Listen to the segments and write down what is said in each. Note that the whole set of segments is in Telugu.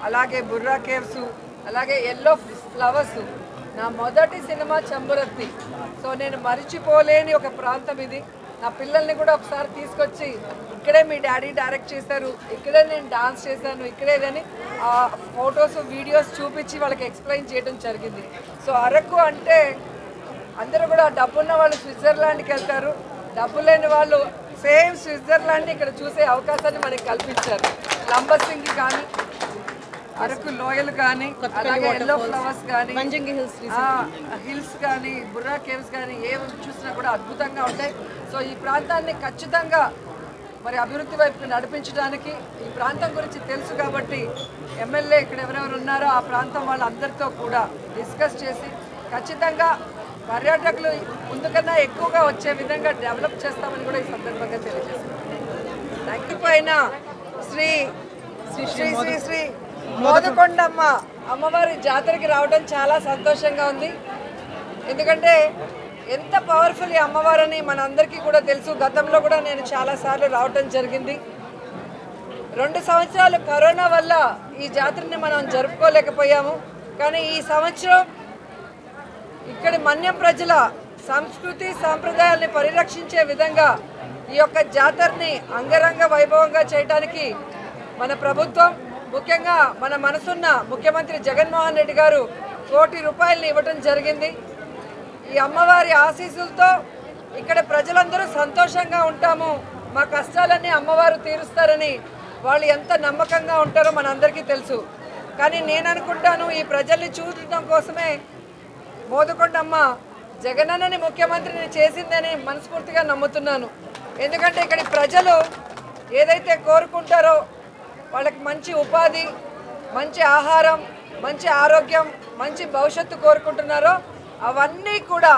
అలాగే బుర్రా కేవ్స్ అలాగే ఎల్లో ఫ్లవర్స్ నా మొదటి సినిమా చంబురత్తి సో నేను మరిచిపోలేని ఒక ప్రాంతం ఇది నా పిల్లల్ని కూడా ఒకసారి తీసుకొచ్చి ఇక్కడే మీ డాడీ డైరెక్ట్ చేశారు ఇక్కడే నేను డాన్స్ చేశాను ఇక్కడేదని ఆ ఫొటోస్ వీడియోస్ చూపించి వాళ్ళకి ఎక్స్ప్లెయిన్ చేయడం జరిగింది సో అరకు అంటే అందరూ కూడా డబ్బున్న వాళ్ళు స్విట్జర్లాండ్కి వెళ్తారు డబ్బు లేని వాళ్ళు సేమ్ స్విట్జర్లాండ్ ఇక్కడ చూసే అవకాశాన్ని మనకి కల్పించారు లంబసింగి కానీ అరకు లోయలు కానీ అలాగే ఎల్లో ఫ్లవర్స్ కానీ మంజంగి హిల్స్ హిల్స్ కానీ బుర్రా కేవ్స్ కానీ ఏ చూసినా కూడా అద్భుతంగా ఉంటాయి సో ఈ ప్రాంతాన్ని ఖచ్చితంగా మరి అభివృద్ధి వైపు నడిపించడానికి ఈ ప్రాంతం గురించి తెలుసు కాబట్టి ఎమ్మెల్యే ఇక్కడ ఎవరెవరు ఉన్నారో ఆ ప్రాంతం వాళ్ళందరితో కూడా డిస్కస్ చేసి ఖచ్చితంగా పర్యాటకులు ముందుకన్నా ఎక్కువగా వచ్చే విధంగా డెవలప్ చేస్తామని కూడా ఈ సందర్భంగా తెలియజేస్తున్నాను థ్యాంక్ యూ పైన శ్రీ శ్రీ శ్రీ శ్రీ మోదకొండమ్మ అమ్మవారి జాతరకి రావడం చాలా సంతోషంగా ఉంది ఎందుకంటే ఎంత పవర్ఫుల్ ఈ అమ్మవారని మనందరికీ కూడా తెలుసు గతంలో కూడా నేను చాలాసార్లు రావటం జరిగింది రెండు సంవత్సరాలు కరోనా వల్ల ఈ జాతరని మనం జరుపుకోలేకపోయాము కానీ ఈ సంవత్సరం ఇక్కడి మన్యం ప్రజల సంస్కృతి సాంప్రదాయాల్ని పరిరక్షించే విధంగా ఈ యొక్క జాతరని అంగరంగ వైభవంగా చేయడానికి మన ప్రభుత్వం ముఖ్యంగా మన మనసున్న ముఖ్యమంత్రి జగన్మోహన్ రెడ్డి గారు కోటి రూపాయలని ఇవ్వటం జరిగింది ఈ అమ్మవారి ఆశీస్సులతో ఇక్కడ ప్రజలందరూ సంతోషంగా ఉంటాము మా కష్టాలన్నీ అమ్మవారు తీరుస్తారని వాళ్ళు ఎంత నమ్మకంగా ఉంటారో మనందరికీ తెలుసు కానీ నేను అనుకుంటాను ఈ ప్రజల్ని చూడటం కోసమే మోదకొండమ్మ జగనన్నని ముఖ్యమంత్రిని చేసిందని మనస్ఫూర్తిగా నమ్ముతున్నాను ఎందుకంటే ఇక్కడి ప్రజలు ఏదైతే కోరుకుంటారో వాళ్ళకి మంచి ఉపాధి మంచి ఆహారం మంచి ఆరోగ్యం మంచి భవిష్యత్తు కోరుకుంటున్నారో అవన్నీ కూడా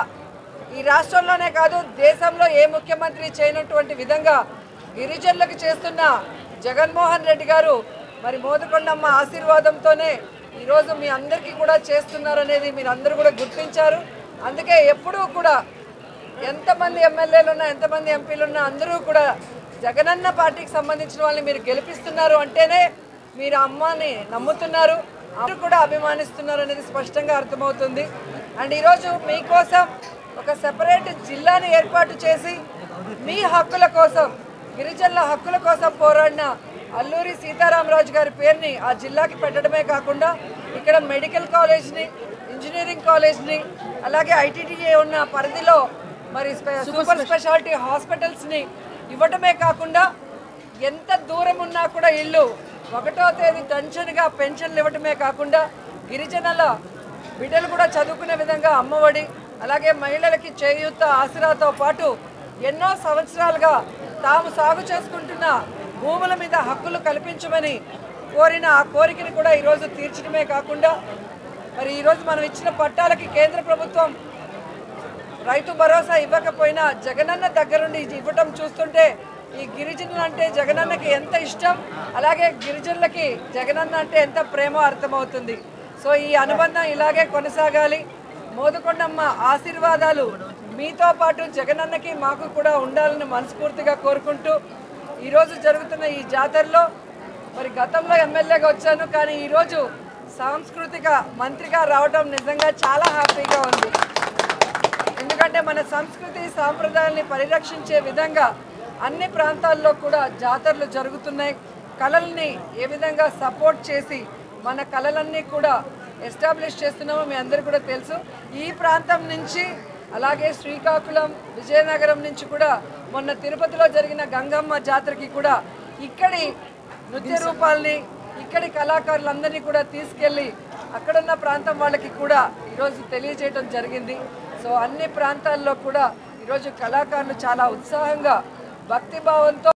ఈ రాష్ట్రంలోనే కాదు దేశంలో ఏ ముఖ్యమంత్రి చేయనటువంటి విధంగా గిరిజనులకు చేస్తున్న జగన్మోహన్ రెడ్డి గారు మరి మోదకొండమ్మ ఆశీర్వాదంతోనే ఈరోజు మీ అందరికీ కూడా చేస్తున్నారనేది మీరు అందరూ కూడా గుర్తించారు అందుకే ఎప్పుడూ కూడా ఎంతమంది ఎమ్మెల్యేలు ఉన్నా ఎంతమంది ఎంపీలు ఉన్నా అందరూ కూడా జగనన్న పార్టీకి సంబంధించిన వాళ్ళని మీరు గెలిపిస్తున్నారు అంటేనే మీరు అమ్మని నమ్ముతున్నారు అందరూ కూడా అభిమానిస్తున్నారు అనేది స్పష్టంగా అర్థమవుతుంది అండ్ ఈరోజు మీకోసం ఒక సెపరేట్ జిల్లాని ఏర్పాటు చేసి మీ హక్కుల కోసం గిరిజనుల హక్కుల కోసం పోరాడిన అల్లూరి సీతారామరాజు గారి పేరుని ఆ జిల్లాకి పెట్టడమే కాకుండా ఇక్కడ మెడికల్ కాలేజ్ని ఇంజనీరింగ్ కాలేజ్ని అలాగే ఐటీడీఏ ఉన్న పరిధిలో మరి స్పె- సూపర్ స్పెషాలిటీ హాస్పిటల్స్ని ఇవ్వటమే కాకుండా ఎంత దూరం ఉన్నా కూడా ఇల్లు ఒకటో తేదీ టెన్షన్గా పెన్షన్లు ఇవ్వటమే కాకుండా గిరిజనుల బిడ్డలు కూడా చదువుకునే విధంగా అమ్మఒడి అలాగే మహిళలకి చేయూత ఆసరాతో పాటు ఎన్నో సంవత్సరాలుగా తాము సాగు చేసుకుంటున్న భూముల మీద హక్కులు కల్పించమని కోరిన ఆ కోరికని కూడా ఈరోజు తీర్చడమే కాకుండా మరి ఈరోజు మనం ఇచ్చిన పట్టాలకి కేంద్ర ప్రభుత్వం రైతు భరోసా ఇవ్వకపోయినా జగనన్న దగ్గరుండి ఇది ఇవ్వటం చూస్తుంటే ఈ గిరిజనులు అంటే జగనన్నకి ఎంత ఇష్టం అలాగే గిరిజనులకి జగనన్న అంటే ఎంత ప్రేమో అర్థమవుతుంది సో ఈ అనుబంధం ఇలాగే కొనసాగాలి మోదుకొండమ్మ ఆశీర్వాదాలు మీతో పాటు జగనన్నకి మాకు కూడా ఉండాలని మనస్ఫూర్తిగా కోరుకుంటూ ఈరోజు జరుగుతున్న ఈ జాతరలో మరి గతంలో ఎమ్మెల్యేగా వచ్చాను కానీ ఈరోజు సాంస్కృతిక మంత్రిగా రావడం నిజంగా చాలా హ్యాపీగా ఉంది ఎందుకంటే మన సంస్కృతి సాంప్రదాయాల్ని పరిరక్షించే విధంగా అన్ని ప్రాంతాల్లో కూడా జాతరలు జరుగుతున్నాయి కళల్ని ఏ విధంగా సపోర్ట్ చేసి మన కళలన్నీ కూడా ఎస్టాబ్లిష్ చేస్తున్నామో మీ అందరికీ కూడా తెలుసు ఈ ప్రాంతం నుంచి అలాగే శ్రీకాకుళం విజయనగరం నుంచి కూడా మొన్న తిరుపతిలో జరిగిన గంగమ్మ జాతరకి కూడా ఇక్కడి నృత్య రూపాల్ని ఇక్కడి కళాకారులందరినీ కూడా తీసుకెళ్ళి అక్కడున్న ప్రాంతం వాళ్ళకి కూడా ఈరోజు తెలియజేయడం జరిగింది సో అన్ని ప్రాంతాల్లో కూడా ఈరోజు కళాకారులు చాలా ఉత్సాహంగా భక్తిభావంతో